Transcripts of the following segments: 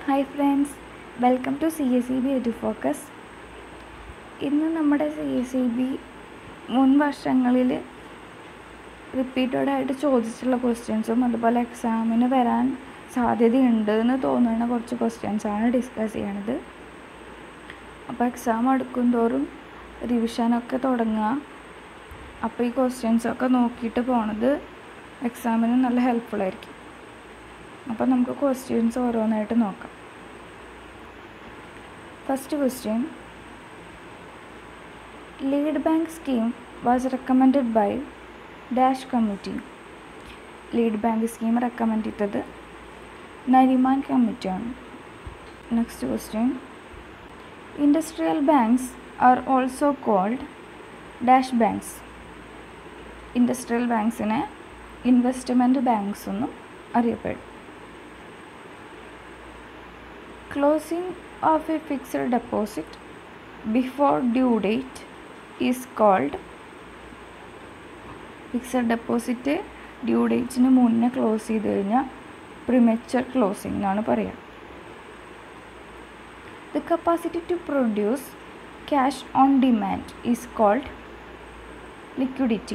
hi friends welcome to C S E B edu focus ഇന്ന് നമ്മുടെ C S E B മുൻ വർഷങ്ങളിൽ റിപ്പീറ്റഡായിട്ട് ചോദിച്ചിട്ടുള്ള ക്വസ്റ്റ്യൻസും അതുപോലെ എക്സാമിന് വരാൻ സാധ്യതയുണ്ട് എന്ന് തോന്നുന്ന കുറച്ച് ക്വസ്റ്റ്യൻസാണ് ഡിസ്കസ് ചെയ്യണത് അപ്പോൾ എക്സാം അടുക്കും തോറും റിവിഷനൊക്കെ തുടങ്ങുക അപ്പോൾ ഈ ക്വസ്റ്റ്യൻസൊക്കെ നോക്കിയിട്ട് പോണത് എക്സാമിന് നല്ല ഹെൽപ്ഫുൾ ആയിരിക്കും അപ്പോൾ നമുക്ക് ക്വസ്റ്റ്യൻസ് ഓരോന്നായിട്ട് നോക്കാം first question lead bank scheme was recommended by dash committee lead bank scheme recommend ചെയ്തത് നരിമാൻ കമ്മിറ്റിയാണ് next question industrial banks are also called dash banks industrial ബാങ്ക്സിനെ ഇൻവെസ്റ്റ്മെൻറ്റ് ബാങ്ക്സ് എന്നും അറിയപ്പെടും closing of a fixed deposit before due date is called fixed deposit due ഡേറ്റിന് മുന്നേ close ചെയ്ത് കഴിഞ്ഞാൽ premature closing എന്നാണ് പറയുക the capacity to produce cash on demand is called liquidity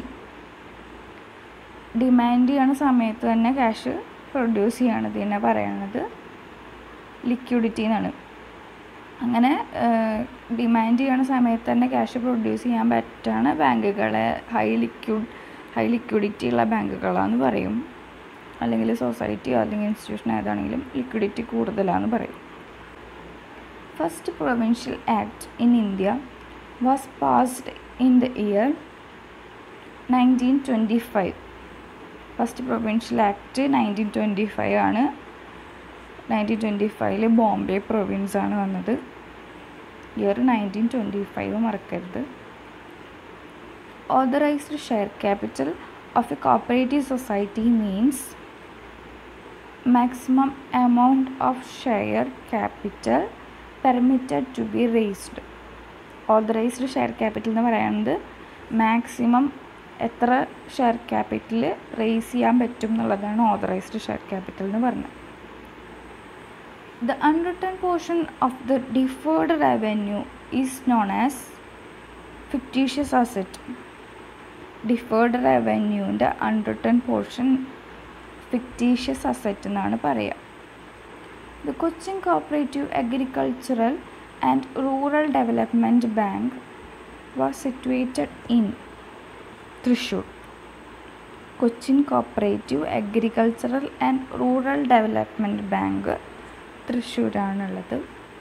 demand ചെയ്യണ സമയത്ത് തന്നെ ക്യാഷ് പ്രൊഡ്യൂസ് ചെയ്യണത് തന്നെ പറയണത് ലിക്വിഡിറ്റി എന്നാണ് അങ്ങനെ ഡിമാൻഡ് ചെയ്യണ സമയത്ത് തന്നെ ക്യാഷ് പ്രൊഡ്യൂസ് ചെയ്യാൻ പറ്റുന്ന ബാങ്കുകളെ ഹൈ ലിക്വിഡ് ഹൈ ലിക്വിഡിറ്റി ഉള്ള ബാങ്കുകളാന്ന് പറയും അല്ലെങ്കിൽ സൊസൈറ്റിയോ അല്ലെങ്കിൽ ഇൻസ്റ്റിറ്റ്യൂഷൻ ഏതാണെങ്കിലും ലിക്വിഡിറ്റി കൂടുതലാന്ന് പറയും first provincial act in India was passed in the year nineteen twenty five first provincial act nineteen twenty five ആണ് നയൻറ്റീൻ ട്വൻറ്റി ഫൈവില് ബോംബെ പ്രൊവിൻസ് ആണ് വന്നത് ഇയർ നയൻറ്റീൻ ട്വൻറ്റി ഫൈവ് മറക്കരുത് authorised share capital of a cooperative society means maximum amount of share capital permitted to be raised authorised share capital എന്ന് പറയുന്നത് maximum എത്ര share capital raise ചെയ്യാൻ പറ്റും എന്നുള്ളതാണ് ഓതറൈസ്ഡ് ഷെയർ ക്യാപിറ്റൽ എന്ന് പറഞ്ഞത് the unwritten portion of the deferred revenue is known as fictitious asset deferred റവന്യൂവിൻ്റെ unwritten portion fictitious asset എന്നാണ് പറയുക the Cochin cooperative agricultural and rural development bank was situated in Thrissur Cochin cooperative agricultural and rural development bank തൃശ്ശൂരാണുള്ളത്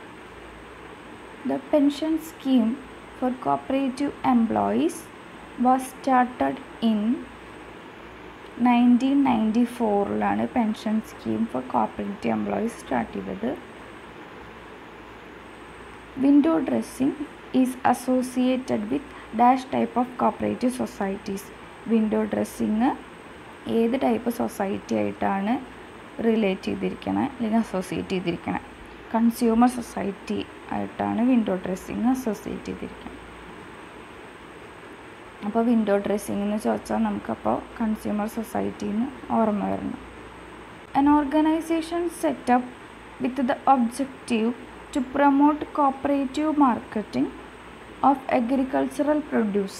the pension scheme for cooperative employees was started in nineteen ninety ഫോറിലാണ് pension scheme for cooperative employees start ചെയ്തത് window dressing is associated with dash type of cooperative societies window dressing ഏത് type society ആയിട്ടാണ് relate ചെയ്തിരിക്കണത് അല്ലെങ്കിൽ associate ചെയ്തിരിക്കണത് consumer society ആയിട്ടാണ് window dressing associate ചെയ്തിരിക്കുന്നത് അപ്പോൾ വിൻഡോ ഡ്രസ്സിങ് എന്ന് ചോദിച്ചാൽ നമുക്കപ്പോൾ കൺസ്യൂമർ സൊസൈറ്റിന്ന് ഓർമ്മ വരണം an organization set up with the objective to promote cooperative marketing of agricultural produce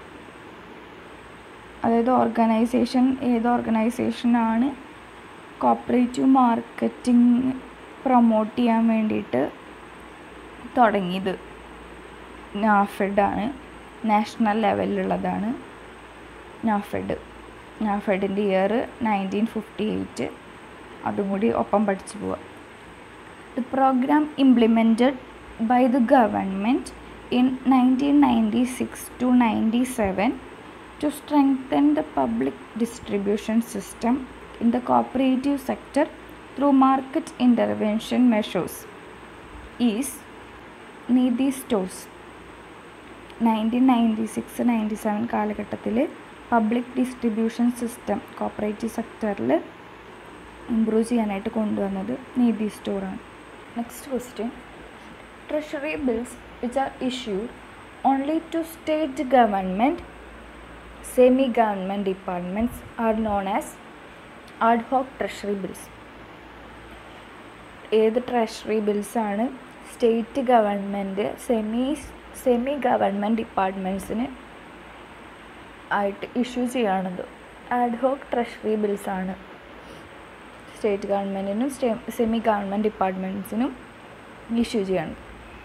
അതായത് ഓർഗനൈസേഷൻ ഏത് ഓർഗനൈസേഷനാണ് കോപ്പറേറ്റീവ് മാർക്കറ്റിംഗ് പ്രൊമോട്ട് ചെയ്യാൻ വേണ്ടിയിട്ട് തുടങ്ങിയത് നാഫെഡാണ് നാഷണൽ ലെവലിലുള്ളതാണ് നാഫെഡ് നാഫെഡിൻ്റെ ഇയർ നയൻറ്റീൻ ഫിഫ്റ്റി എയ്റ്റ് അതും കൂടി ഒപ്പം പഠിച്ചു പോവുക the programme implemented by the government in nineteen ninety six to ninety seven to strengthen the public distribution system in the cooperative sector through market intervention measures is Neethi stores nineteen ninety six ninety seven കാലഘട്ടത്തിൽ public distribution system cooperative സെക്ടറിൽ improve ചെയ്യാനായിട്ട് കൊണ്ടുവന്നത് നീതി സ്റ്റോറാണ് next question treasury bills which are issued only to state government semi government departments are known as ad hoc treasury bills ഏത് treasury ബിൽസാണ് state government semi semi government ഡിപ്പാർട്ട്മെൻറ്റ്സിന് ആയിട്ട് issue ചെയ്യുകയാണത് ad hoc treasury ബിൽസാണ് state ഗവൺമെൻറ്റിനും stay semi government ഡിപ്പാർട്ട്മെൻറ്റ്സിനും issue ചെയ്യണം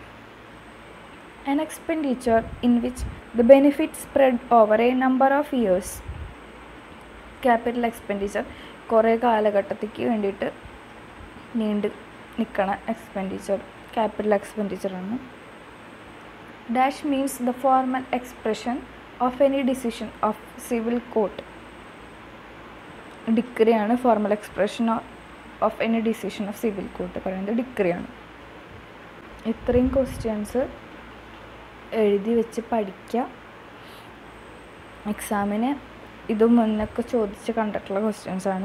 an expenditure in which the benefits spread over a number of years capital expenditure കുറേ കാലഘട്ടത്തേക്ക് വേണ്ടിയിട്ട് നീണ്ട് നിൽക്കണ എക്സ്പെൻഡിച്ചർ ക്യാപിറ്റൽ എക്സ്പെൻഡിച്ചറാണ് dash means the formal expression of any decision of civil court ഡിഗ്രിയാണ് formal expression of any decision of civil court പറയുന്നത് ഡിഗ്രിയാണ് ഇത്രയും ക്വസ്റ്റ്യൻസ് എഴുതി വെച്ച് പഠിക്കുക എക്സാമിന് ഇത് മുന്നൊക്കെ ചോദിച്ച് കണ്ടിട്ടുള്ള ക്വസ്റ്റ്യൻസ് ആണ്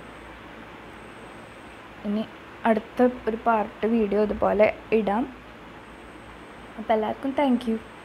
ഇനി അടുത്ത ഒരു പാർട്ട് വീഡിയോ ഇതുപോലെ ഇടാം അപ്പോൾ എല്ലാവർക്കും താങ്ക് യു